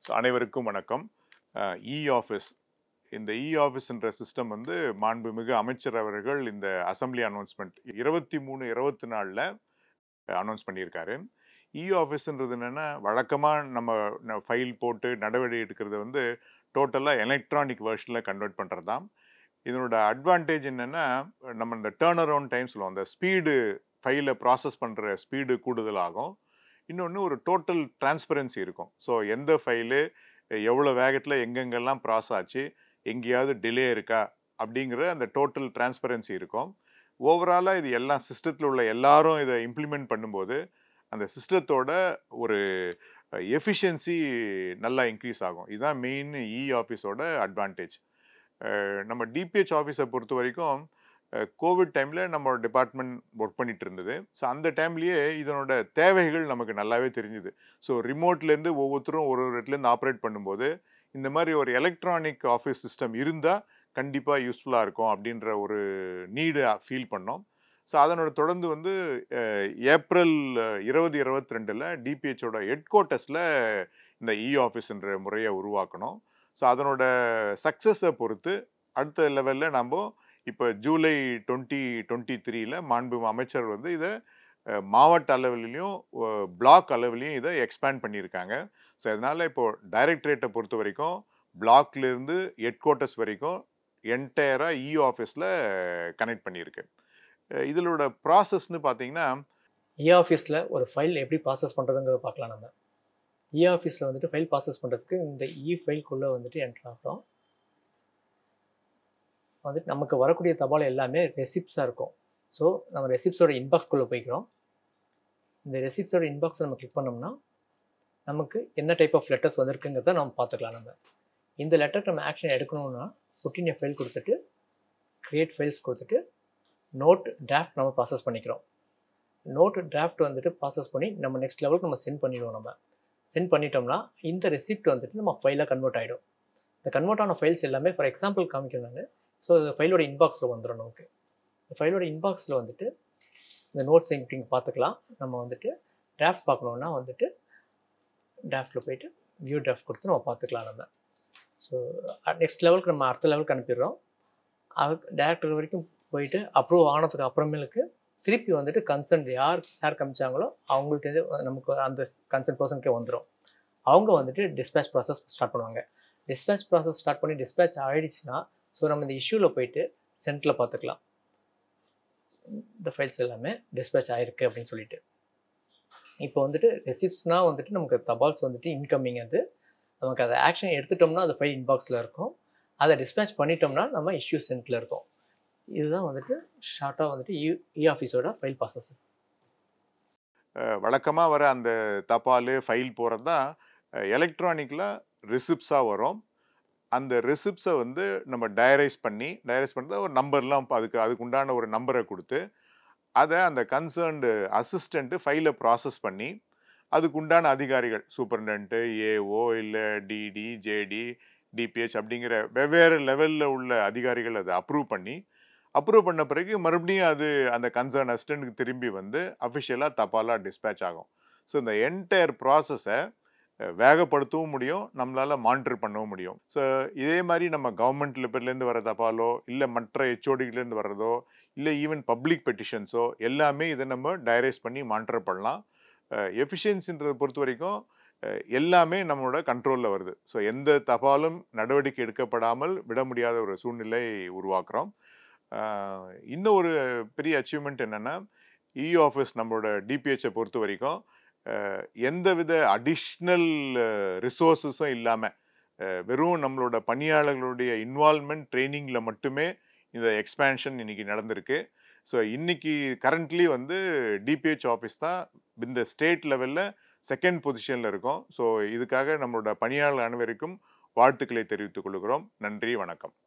so அனைவருக்கும் வணக்கம் இ office இந்த இ ஆஃபீஸ்ன்ற சிஸ்டம் வந்து மாண்புமிகு அமைச்சர் அவர்கள் இந்த அசம்பிளி அனௌன்ஸ்மெண்ட் இருபத்தி மூணு இருபத்தி நாலில் அனௌன்ஸ் பண்ணியிருக்காரு இ ஆஃபீஸ்ன்றது என்னென்னா வழக்கமாக நம்ம ஃபைல் போட்டு நடவடிக்கை எடுக்கிறது வந்து டோட்டலாக எலக்ட்ரானிக் வெர்ஷனில் கன்வெர்ட் பண்ணுறது தான் இதனோட அட்வான்டேஜ் என்னென்னா நம்ம இந்த டேர்ன் அரவுண்ட் டைம் சொல்லுவோம் அந்த ஸ்பீடு ஃபைலை ப்ராசஸ் பண்ணுற ஸ்பீடு கூடுதலாகும் இன்னொன்று ஒரு டோட்டல் டிரான்ஸ்பரன்சி இருக்கும் ஸோ எந்த ஃபைலு எவ்வளோ வேகத்தில் எங்கெங்கெல்லாம் ப்ராஸ் ஆச்சு எங்கேயாவது டிலே இருக்கா அப்படிங்கிற அந்த டோட்டல் டிரான்ஸ்பரன்சி இருக்கும் ஓவராலாக இது எல்லாம் சிஸ்டத்தில் உள்ள எல்லாரும் இதை இம்ப்ளிமெண்ட் பண்ணும்போது அந்த சிஸ்டத்தோட ஒரு எஃபிஷியன்சி நல்லா இன்க்ரீஸ் ஆகும் இதுதான் மெயின் இ ஆஃபீஸோட அட்வான்டேஜ் நம்ம டிபிஹெச் ஆஃபீஸை பொறுத்த வரைக்கும் கோவிட் டைமில் நம்ம டிபார்ட்மெண்ட் ஒர்க் பண்ணிட்டு இருந்தது ஸோ அந்த டைம்லேயே இதனோட தேவைகள் நமக்கு நல்லாவே தெரிஞ்சுது ஸோ ரிமோட்லேருந்து ஒவ்வொருத்தரும் ஒரு ஒரு இடத்துலேருந்து ஆப்ரேட் பண்ணும்போது இந்த மாதிரி ஒரு எலக்ட்ரானிக் ஆஃபீஸ் சிஸ்டம் இருந்தால் கண்டிப்பாக யூஸ்ஃபுல்லாக இருக்கும் அப்படின்ற ஒரு நீடு ஃபீல் பண்ணோம் ஸோ அதனோட தொடர்ந்து வந்து ஏப்ரல் இருபது இருபத்தி ரெண்டில் டிபிஹெச்சோட ஹெட் குவார்ட்டர்ஸில் இந்த இ ஆஃபீஸ்ன்ற முறையை உருவாக்கணும் ஸோ அதனோட சக்ஸஸை பொறுத்து அடுத்த லெவலில் நம்ம இப்போ ஜூலை டுவெண்ட்டி டுவெண்ட்டி த்ரீல மாண்பு அமைச்சர் வந்து இதை மாவட்ட அளவிலையும் பிளாக் அளவிலையும் இதை எக்ஸ்பேண்ட் பண்ணியிருக்காங்க ஸோ அதனால் இப்போது டைரக்டரேட்டை பொறுத்த வரைக்கும் பிளாக்லேருந்து ஹெட் குவார்ட்டர்ஸ் வரைக்கும் என்டையராக இ ஆஃபீஸில் கனெக்ட் பண்ணியிருக்கு இதனோட ப்ராசஸ்னு பார்த்தீங்கன்னா இ ஆஃபீஸில் ஒரு ஃபைல் எப்படி ப்ராசஸ் பண்ணுறதுங்கிறத பார்க்கலாம் நம்ம இ ஆஃபீஸில் வந்துட்டு ஃபைல் ப்ராசஸ் பண்ணுறதுக்கு இந்த இ ஃபைல்குள்ளே வந்துட்டு என்ட்ரு ஆகிறோம் வந்துட்டு நமக்கு வரக்கூடிய தபால் எல்லாமே ரெசிப்ஸாக இருக்கும் ஸோ நம்ம ரெசிப்ஸோட இன்பாக்ஸ்குள்ளே போய்க்கிறோம் இந்த ரெசிப்ஸோட இன்பாக்ஸை நம்ம கிளிக் பண்ணோம்னா நமக்கு என்ன டைப் ஆஃப் லெட்டர்ஸ் வந்திருக்குங்கிறத நம்ம பார்த்துக்கலாம் நம்ம இந்த லெட்டருக்கு நம்ம ஆக்ஷன் எடுக்கணும்னா புட்டின் ஃபைல் கொடுத்துட்டு க்ரியேட் ஃபைல்ஸ் கொடுத்துட்டு நோட் டிராஃப்ட் நம்ம ப்ராசஸ் பண்ணிக்கிறோம் நோட் டிராஃப்ட் வந்துட்டு ப்ராசஸ் பண்ணி நம்ம நெக்ஸ்ட் லெவலுக்கு நம்ம சென்ட் பண்ணிடுவோம் நம்ம சென்ட் பண்ணிட்டோம்னா இந்த ரெசிப்ட் வந்துட்டு நம்ம ஃபைலாக கன்வெர்ட் ஆகிடும் இந்த கன்வெர்ட் ஆன ஃபைல்ஸ் எல்லாமே ஃபார் எக்ஸாம்பிள் காமிக்கிறேன் நான் ஸோ இந்த ஃபைலோட இன்பாக்ஸில் வந்துடும் நமக்கு இந்த ஃபைலோட இன்பாக்ஸில் வந்துட்டு இந்த நோட்ஸ் இப்படி பார்த்துக்கலாம் நம்ம வந்துட்டு டிராஃப்ட் பார்க்கணுன்னா வந்துட்டு டிராஃப்டில் போயிட்டு வியூ டிராஃப்ட் கொடுத்து நம்ம பார்த்துக்கலாம் நம்ம ஸோ நெக்ஸ்ட் லெவலுக்கு நம்ம அடுத்த லெவலுக்கு அனுப்பிடுறோம் அதுக்கு டேரக்டர் வரைக்கும் போயிட்டு அப்ரூவ் ஆனதுக்கு அப்புறமேலுக்கு திருப்பி வந்துட்டு கன்சர்ன் யார் சார் காமிச்சாங்களோ அவங்கள்ட்ட நமக்கு அந்த கன்சர்ன் பர்சனுக்கே வந்துடும் அவங்க வந்துட்டு டிஸ்பேச் ப்ராசஸ் ஸ்டார்ட் பண்ணுவாங்க டிஸ்பேச் ப்ராசஸ் ஸ்டார்ட் பண்ணி டிஸ்பேச் ஆகிடுச்சுன்னா ஸோ நம்ம இந்த இஷ்யூவில் போயிட்டு சென்டரில் பார்த்துக்கலாம் இந்த ஃபைல்ஸ் எல்லாமே டிஸ்பேச் ஆகிருக்கு அப்படின்னு சொல்லிட்டு இப்போ வந்துட்டு ரெசிப்ட்ஸ்னால் வந்துட்டு நமக்கு தபால்ஸ் வந்துட்டு இன்கமிங் அது நமக்கு அதை ஆக்ஷன் எடுத்துட்டோம்னா அது ஃபைல் இன்பாக்ஸில் இருக்கும் அதை டிஸ்பேச் பண்ணிட்டோம்னா நம்ம இஷ்யூ சென்டரில் இருக்கும் இதுதான் வந்துட்டு ஷார்ட்டாக வந்துட்டு இ இ ஆஃபீஸோட ஃபைல் ப்ராசஸஸ் வழக்கமாக வர அந்த தபால் ஃபைல் போகிறது தான் எலக்ட்ரானிக்கில் ரிசிப்ஸாக வரும் அந்த ரிசிப்ஸை வந்து நம்ம டயரைஸ் பண்ணி டயரைஸ் பண்ணுறது ஒரு நம்பர்லாம் அதுக்கு அதுக்கு உண்டான ஒரு நம்பரை கொடுத்து அதை அந்த கன்சர்ன்டு அசிஸ்டண்ட்டு ஃபைலை ப்ராசஸ் பண்ணி அதுக்கு உண்டான அதிகாரிகள் சூப்பர்டென்ட்டு ஏஓ இல்லை டிடி ஜேடி டிபிஹெச் அப்படிங்கிற வெவ்வேறு லெவலில் உள்ள அதிகாரிகள் அதை அப்ரூவ் பண்ணி அப்ரூவ் பண்ண பிறகு மறுபடியும் அது அந்த கன்சர்ன் அசிஸ்டண்ட்டுக்கு திரும்பி வந்து அஃபிஷியலாக தபாலாக டிஸ்பேச் ஆகும் ஸோ இந்த என்டையர் ப்ராசஸை வேகப்படுத்தவும் முடியும் நம்மளால் மானிட்டர் பண்ணவும் முடியும் ஸோ இதே மாதிரி நம்ம கவர்மெண்ட் லெவல்லேருந்து வர தபாலோ இல்லை மற்ற ஹெச்ஓடிலேருந்து வர்றதோ இல்லை ஈவன் பப்ளிக் பெட்டிஷன்ஸோ எல்லாமே இதை நம்ம டைரைஸ் பண்ணி மானிட்டர் பண்ணலாம் எஃபிஷியன்சின்றதை பொறுத்த வரைக்கும் எல்லாமே நம்மளோட கண்ட்ரோலில் வருது ஸோ எந்த தபாலும் நடவடிக்கை எடுக்கப்படாமல் விட முடியாத ஒரு சூழ்நிலை உருவாக்குறோம் இன்னும் ஒரு பெரிய அச்சீவ்மெண்ட் என்னென்னா இ ஆஃபீஸ் நம்மளோட டிபிஹெச்சை பொறுத்த வரைக்கும் எந்தவித அடிஷ்னல் ரிசோர்ஸஸும் இல்லாமல் வெறும் நம்மளோட பணியாளர்களுடைய இன்வால்மெண்ட் ட்ரைனிங்கில் மட்டுமே இந்த எக்ஸ்பேன்ஷன் இன்னைக்கு நடந்திருக்கு ஸோ இன்னைக்கு கரண்ட்லி வந்து டிபிஹெச் ஆஃபீஸ் தான் இந்த ஸ்டேட் லெவலில் செகண்ட் பொசிஷனில் இருக்கும் ஸோ இதுக்காக நம்மளோட பணியாளர் அனைவருக்கும் வாழ்த்துக்களை தெரிவித்துக் கொள்கிறோம் நன்றி வணக்கம்